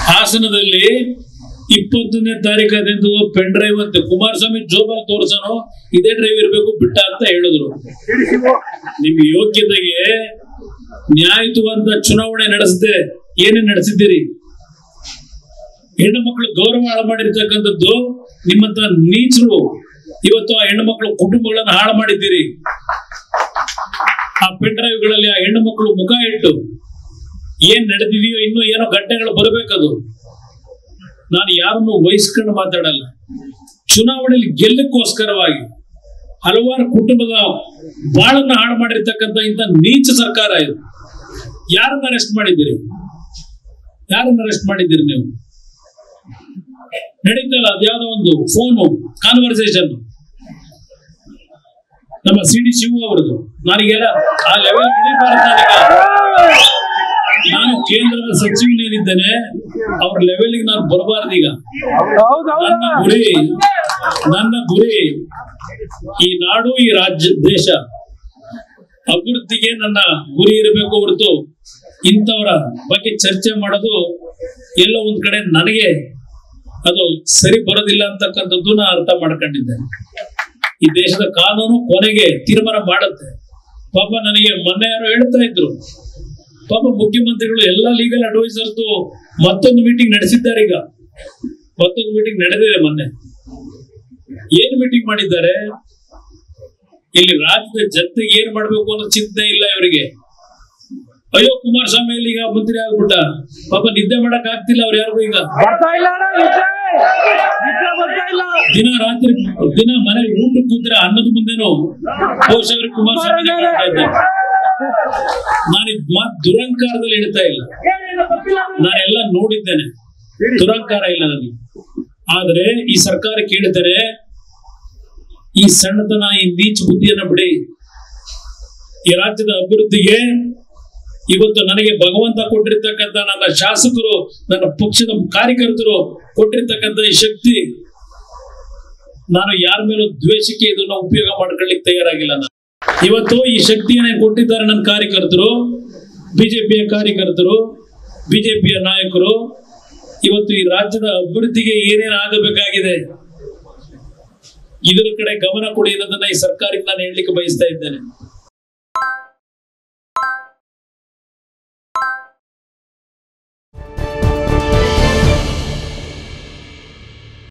ಹಾಸನದಲ್ಲಿ ಇಪ್ಪತ್ತನೇ ತಾರೀಕದಂದು pen drive ಅಂತೆ ಕುಮಾರಸ್ವಾಮಿ ಜೋಬಲ್ ತೋರ್ಸನೋ ಇದೇ ಡ್ರೈವ್ ಇರಬೇಕು ಬಿಟ್ಟ ಅಂತ ಹೇಳಿದ್ರು ನಿಮ್ ಯೋಗ್ಯತೆಗೆ ನ್ಯಾಯಯುತವಾದ ಚುನಾವಣೆ ನಡೆಸದೆ ಏನೇ ನಡೆಸಿದ್ದೀರಿ ಹೆಣ್ಣು ಮಕ್ಕಳು ಗೌರವ ಹಾಳು ಮಾಡಿರ್ತಕ್ಕಂಥದ್ದು ನಿಮ್ಮಂತ ನೀಚರು ಇವತ್ತು ಆ ಹೆಣ್ಣು ಮಕ್ಕಳು ಕುಟುಂಬಗಳನ್ನ ಹಾಳು ಮಾಡಿದ್ದೀರಿ ಆ ಪೆನ್ ಡ್ರೈವ್ಗಳಲ್ಲಿ ಆ ಹೆಣ್ಣು ಮಕ್ಕಳು ಮುಖ ಇಟ್ಟು ಏನ್ ನಡೆದಿದೆಯೋ ಇನ್ನೂ ಏನೋ ಘಟನೆಗಳು ಬರಬೇಕದು ನಾನು ಯಾರನ್ನು ವಹಿಸ್ಕೊಂಡು ಮಾತಾಡಲ್ಲ ಚುನಾವಣೆಯಲ್ಲಿ ಗೆಲ್ಲಕ್ಕೋಸ್ಕರವಾಗಿ ಹಲವಾರು ಕುಟುಂಬದ ಬಾಳನ್ನ ಹಾಳು ಮಾಡಿರ್ತಕ್ಕಂಥ ಇಂಥ ನೀಚ ಸರ್ಕಾರ ಇದು ಯಾರನ್ನ ಅರೆಸ್ಟ್ ಮಾಡಿದ್ದೀರಿ ಯಾರನ್ನ ಅರೆಸ್ಟ್ ಮಾಡಿದ್ದೀರಿ ನೀವು ನಡೀತಲ್ಲ ಅದ್ಯಾವುದೋ ಒಂದು ಫೋನು ಕಾನ್ವರ್ಸೇಷನ್ ನಮ್ಮ ಸಿ ಡಿ ಶಿವು ಅವರದು ನನಗೆಲ್ಲ ಆ ಲೆವೆಲ್ ಇಳಿಬಾರ್ದು ನಾನೀಗ ನಾನು ಕೇಂದ್ರದ ಸಚಿವನೇನಿದ್ದೇನೆ ಅವ್ರ ಲೆವೆಲ್ಗೆ ನಾನು ಬರಬಾರ್ದು ಈಗ ನನ್ನ ಗುರಿ ನನ್ನ ಗುರಿ ಈ ನಾಡು ಈ ರಾಜ್ಯ ದೇಶ ಅಭಿವೃದ್ಧಿಗೆ ನನ್ನ ಗುರಿ ಇರಬೇಕು ಹೊರತು ಇಂಥವರ ಬಗ್ಗೆ ಚರ್ಚೆ ಮಾಡೋದು ಎಲ್ಲೋ ಒಂದ್ ಕಡೆ ನನಗೆ ಅದು ಸರಿ ಬರೋದಿಲ್ಲ ಅಂತಕ್ಕಂಥದ್ದು ನಾನು ಅರ್ಥ ಮಾಡ್ಕೊಂಡಿದ್ದೆ ಈ ದೇಶದ ಕಾನೂನು ಕೊನೆಗೆ ತೀರ್ಮಾನ ಮಾಡುತ್ತೆ ಪಾಪ ನನಗೆ ಮೊನ್ನೆ ಯಾರೋ ಹೇಳ್ತಾ ಇದ್ರು ಪಾಪ ಮುಖ್ಯಮಂತ್ರಿಗಳು ಎಲ್ಲಾ ಲೀಗಲ್ ಅಡ್ವೈಸರ್ಸ್ ಮತ್ತೊಂದು ಮೀಟಿಂಗ್ ನಡೆಸಿದ್ದಾರೆ ಈಗ ಮತ್ತೊಂದು ಮೀಟಿಂಗ್ ನಡೆದಿದೆ ಮೊನ್ನೆ ಏನ್ ಮೀಟಿಂಗ್ ಮಾಡಿದ್ದಾರೆ ಇಲ್ಲಿ ರಾಜ್ಯದ ಜನತೆಗೆ ಏನ್ ಮಾಡ್ಬೇಕು ಅನ್ನೋ ಚಿಂತೆ ಇಲ್ಲ ಇವರಿಗೆ ಅಯ್ಯೋ ಕುಮಾರಸ್ವಾಮಿ ಇಲ್ಲಿ ಈಗ ಮಂತ್ರಿ ಆಗ್ಬಿಟ್ಟ ಪಾಪ ನಿದ್ದೆ ಮಾಡಕ್ ಆಗ್ತಿಲ್ಲ ಅವ್ರು ಯಾರಿಗೂ ಈಗ ಬರ್ತಾ ಇಲ್ಲ ಅಣ್ಣ ನಿದ್ದೆ ನಿದ್ದೆ ಬರ್ತಾ ಇಲ್ಲ ದಿನ ರಾತ್ರಿ ದಿನ ಮನೇಲಿ ಊಟ ಕೂತ್ರೆ ಅನ್ನದ ಮುಂದೆನೂ ಪೋಷಕರು ಕುಮಾರಸ್ವಾಮಿ ಕಾಣ್ತಾ ಇದ್ದಾರೆ ನಾನು ಇದ್ ಮಾತ್ ದುರಂಕಾರದಲ್ಲಿ ಹೇಳ್ತಾ ಇಲ್ಲ ನಾನೆಲ್ಲ ನೋಡಿದ್ದೇನೆ ದುರಂಕಾರ ಇಲ್ಲ ನನಗೆ ಆದ್ರೆ ಈ ಸರ್ಕಾರ ಕೇಳ್ತಾರೆ ಈ ಸಣ್ಣತನ ಈ ನೀಚ ಬುದ್ಧಿಯನ್ನ ಬಿಡಿ ಈ ರಾಜ್ಯದ ಅಭಿವೃದ್ಧಿಗೆ ಇವತ್ತು ನನಗೆ ಭಗವಂತ ಕೊಟ್ಟಿರ್ತಕ್ಕಂಥ ನನ್ನ ಶಾಸಕರು ನನ್ನ ಪಕ್ಷದ ಕಾರ್ಯಕರ್ತರು ಕೊಟ್ಟಿರ್ತಕ್ಕಂಥ ಈ ಶಕ್ತಿ ನಾನು ಯಾರ ಮೇಲೂ ದ್ವೇಷಕ್ಕೆ ಇದನ್ನ ಉಪಯೋಗ ಮಾಡ್ಕೊಳ್ಳಿಕ್ಕೆ ತಯಾರಾಗಿಲ್ಲ ನಾನು ಇವತ್ತು ಈ ಶಕ್ತಿಯನ್ನ ಕೊಟ್ಟಿದ್ದಾರೆ ನನ್ನ ಕಾರ್ಯಕರ್ತರು ಬಿಜೆಪಿಯ ಕಾರ್ಯಕರ್ತರು ಬಿಜೆಪಿಯ ನಾಯಕರು ಇವತ್ತು ಈ ರಾಜ್ಯದ ಅಭಿವೃದ್ಧಿಗೆ ಏನೇನು ಆಗಬೇಕಾಗಿದೆ ಇದರ ಕಡೆ ಗಮನ ಕೊಡಿ ಅನ್ನೋದನ್ನ ಈ ಸರ್ಕಾರಕ್ಕೆ ನಾನು ಹೇಳಲಿಕ್ಕೆ ಬಯಸ್ತಾ ಇದ್ದೇನೆ